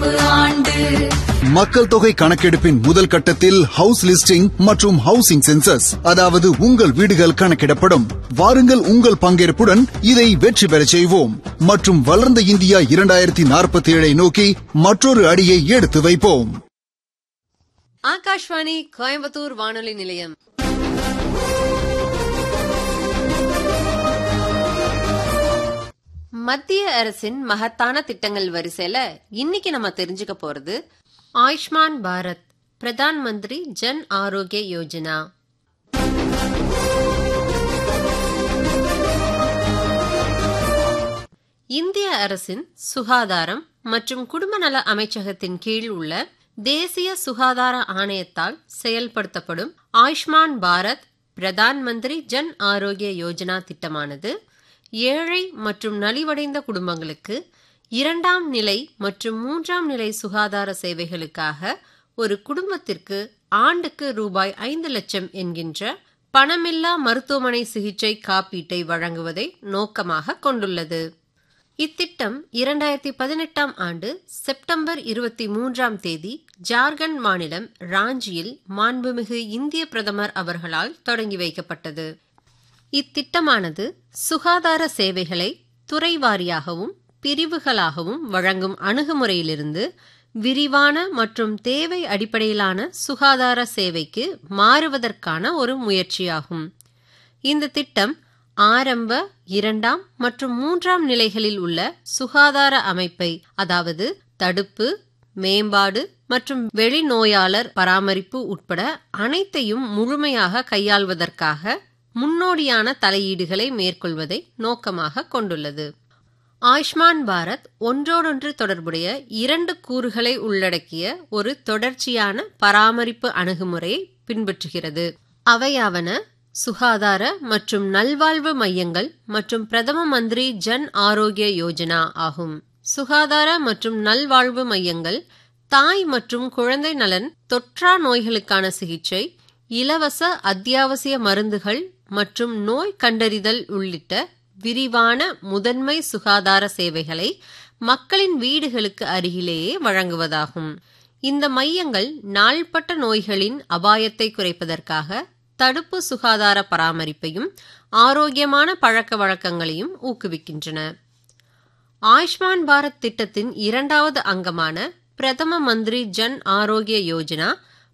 நடப்பு ஆண்டு மக்கள் தொகை கணக்கெடுப்பின் முதல் கட்டத்தில் ஹவுஸ் லிஸ்டிங் மற்றும் ஹவுசிங் சென்சஸ் அதாவது உங்கள் வீடுகள் கணக்கிடப்படும் வாருங்கள் உங்கள் பங்கேற்புடன் இதை வெற்றி பெறச் செய்வோம் மற்றும் வளர்ந்த இந்தியா இரண்டாயிரத்தி நாற்பத்தி ஏழை நோக்கி மற்றொரு அடியை எடுத்து வைப்போம் ஆகாஷ்வாணி கோயம்புத்தூர் வானொலி நிலையம் மத்திய அரசின் மகத்தான திட்டங்கள் வரிசையில இன்னைக்கு நம்ம தெரிஞ்சுக்க போறது ஆயுஷ்மான் பாரத் பிரதான் மந்திரி ஜன் ஆரோக்கிய யோஜனா இந்திய அரசின் சுகாதாரம் மற்றும் குடும்ப நல அமைச்சகத்தின் கீழ் உள்ள தேசிய சுகாதார ஆணையத்தால் செயல்படுத்தப்படும் ஆயுஷ்மான் பாரத் பிரதான் மந்திரி ஜன் ஆரோக்கிய யோஜனா திட்டமானது ஏழை மற்றும் நலிவடைந்த குடும்பங்களுக்கு இரண்டாம் நிலை மற்றும் மூன்றாம் நிலை சுகாதார சேவைகளுக்காக ஒரு குடும்பத்திற்கு ஆண்டுக்கு ரூபாய் ஐந்து லட்சம் என்கின்ற பணமில்லா மருத்துவமனை சிகிச்சை காப்பீட்டை வழங்குவதை நோக்கமாக கொண்டுள்ளது இத்திட்டம் இரண்டாயிரத்தி பதினெட்டாம் ஆண்டு செப்டம்பர் இருபத்தி மூன்றாம் தேதி ஜார்க்கண்ட் மாநிலம் ராஞ்சியில் மாண்புமிகு இந்திய பிரதமர் அவர்களால் தொடங்கி வைக்கப்பட்டது இத்திட்டமானது சுகாதார சேவைகளை துறை வாரியாகவும் பிரிவுகளாகவும் வழங்கும் அணுகுமுறையிலிருந்து விரிவான மற்றும் தேவை அடிப்படையிலான சுகாதார சேவைக்கு மாறுவதற்கான ஒரு முயற்சியாகும் இந்த திட்டம் ஆரம்ப இரண்டாம் மற்றும் மூன்றாம் நிலைகளில் உள்ள சுகாதார அமைப்பை அதாவது தடுப்பு மேம்பாடு மற்றும் வெளிநோயாளர் பராமரிப்பு உட்பட அனைத்தையும் முழுமையாக கையாள்வதற்காக முன்னோடியான தலையீடுகளை மேற்கொள்வதை நோக்கமாக கொண்டுள்ளது ஆயுஷ்மான் பாரத் ஒன்றோடொன்று தொடர்புடைய இரண்டு கூறுகளை உள்ளடக்கிய ஒரு தொடர்ச்சியான பராமரிப்பு அணுகுமுறையை பின்பற்றுகிறது அவையாவன சுகாதார மற்றும் நல்வாழ்வு மையங்கள் மற்றும் பிரதம மந்திரி ஜன் ஆரோக்கிய யோஜனா ஆகும் சுகாதார மற்றும் நல்வாழ்வு மையங்கள் தாய் மற்றும் குழந்தை நலன் தொற்றா நோய்களுக்கான சிகிச்சை இலவச அத்தியாவசிய மருந்துகள் மற்றும் நோய் கண்டறிதல் உள்ளிட்ட விரிவான முதன்மை சுகாதார சேவைகளை மக்களின் வீடுகளுக்கு அருகிலேயே வழங்குவதாகும் இந்த மையங்கள் நாள்பட்ட நோய்களின் அபாயத்தை குறைப்பதற்காக தடுப்பு சுகாதார பராமரிப்பையும் ஆரோக்கியமான பழக்க வழக்கங்களையும் ஊக்குவிக்கின்றன ஆயுஷ்மான் பாரத் திட்டத்தின் இரண்டாவது அங்கமான பிரதம மந்திரி ஜன் ஆரோக்கிய யோஜனா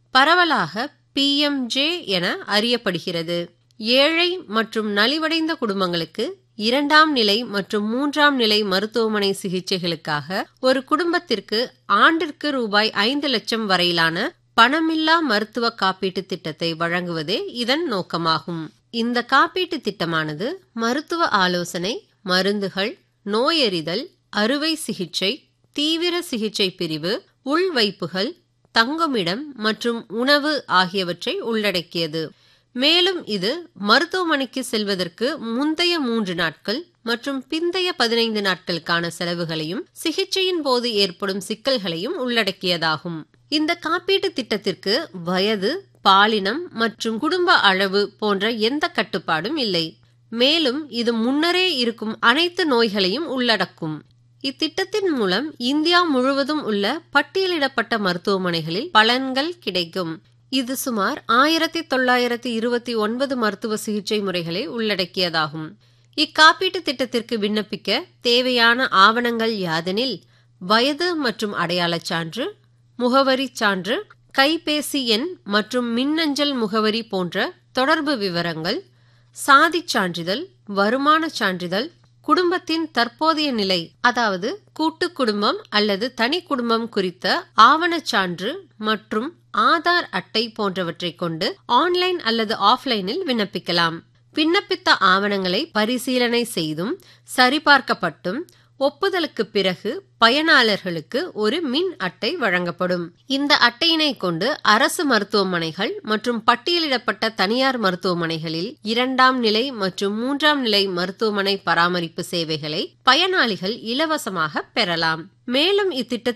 பரவலாக பிஎம்ஜே என அறியப்படுகிறது ஏழை மற்றும் நலிவடைந்த குடும்பங்களுக்கு இரண்டாம் நிலை மற்றும் மூன்றாம் நிலை மருத்துவமனை சிகிச்சைகளுக்காக ஒரு குடும்பத்திற்கு ஆண்டிற்கு ரூபாய் ஐந்து லட்சம் வரையிலான பணமில்லா மருத்துவ காப்பீட்டு திட்டத்தை வழங்குவதே இதன் நோக்கமாகும் இந்த காப்பீட்டு திட்டமானது மருத்துவ ஆலோசனை மருந்துகள் நோயறிதல் அறுவை சிகிச்சை தீவிர சிகிச்சை பிரிவு உள்வைப்புகள் தங்குமிடம் மற்றும் உணவு ஆகியவற்றை உள்ளடக்கியது மேலும் இது மருத்துவமனைக்கு செல்வதற்கு முந்தைய மூன்று நாட்கள் மற்றும் பிந்தைய பதினைந்து நாட்களுக்கான செலவுகளையும் சிகிச்சையின் போது ஏற்படும் சிக்கல்களையும் உள்ளடக்கியதாகும் இந்த காப்பீட்டு திட்டத்திற்கு வயது பாலினம் மற்றும் குடும்ப அளவு போன்ற எந்த கட்டுப்பாடும் இல்லை மேலும் இது முன்னரே இருக்கும் அனைத்து நோய்களையும் உள்ளடக்கும் இத்திட்டத்தின் மூலம் இந்தியா முழுவதும் உள்ள பட்டியலிடப்பட்ட மருத்துவமனைகளில் பலன்கள் கிடைக்கும் இது சுமார் ஆயிரத்தி தொள்ளாயிரத்தி இருபத்தி ஒன்பது மருத்துவ சிகிச்சை முறைகளை உள்ளடக்கியதாகும் இக்காப்பீட்டு திட்டத்திற்கு விண்ணப்பிக்க தேவையான ஆவணங்கள் யாதெனில் வயது மற்றும் அடையாளச் சான்று முகவரி சான்று கைபேசி எண் மற்றும் மின்னஞ்சல் முகவரி போன்ற தொடர்பு விவரங்கள் சாதிச் சான்றிதழ் வருமானச் சான்றிதழ் குடும்பத்தின் தற்போதைய நிலை அதாவது கூட்டு குடும்பம் அல்லது தனி குடும்பம் குறித்த ஆவணச் சான்று மற்றும் ஆதார் அட்டை போன்றவற்றை கொண்டு ஆன்லைன் அல்லது ஆஃப்லைனில் விண்ணப்பிக்கலாம் விண்ணப்பித்த ஆவணங்களை பரிசீலனை செய்தும் சரிபார்க்கப்பட்டும் ஒப்புதலுக்கு பிறகு பயனாளர்களுக்கு ஒரு மின் அட்டை வழங்கப்படும் இந்த அட்டையினை கொண்டு அரசு மருத்துவமனைகள் மற்றும் பட்டியலிடப்பட்ட தனியார் மருத்துவமனைகளில் இரண்டாம் நிலை மற்றும் மூன்றாம் நிலை மருத்துவமனை பராமரிப்பு சேவைகளை பயனாளிகள் இலவசமாக பெறலாம் மேலும் இத்திட்டத்தில்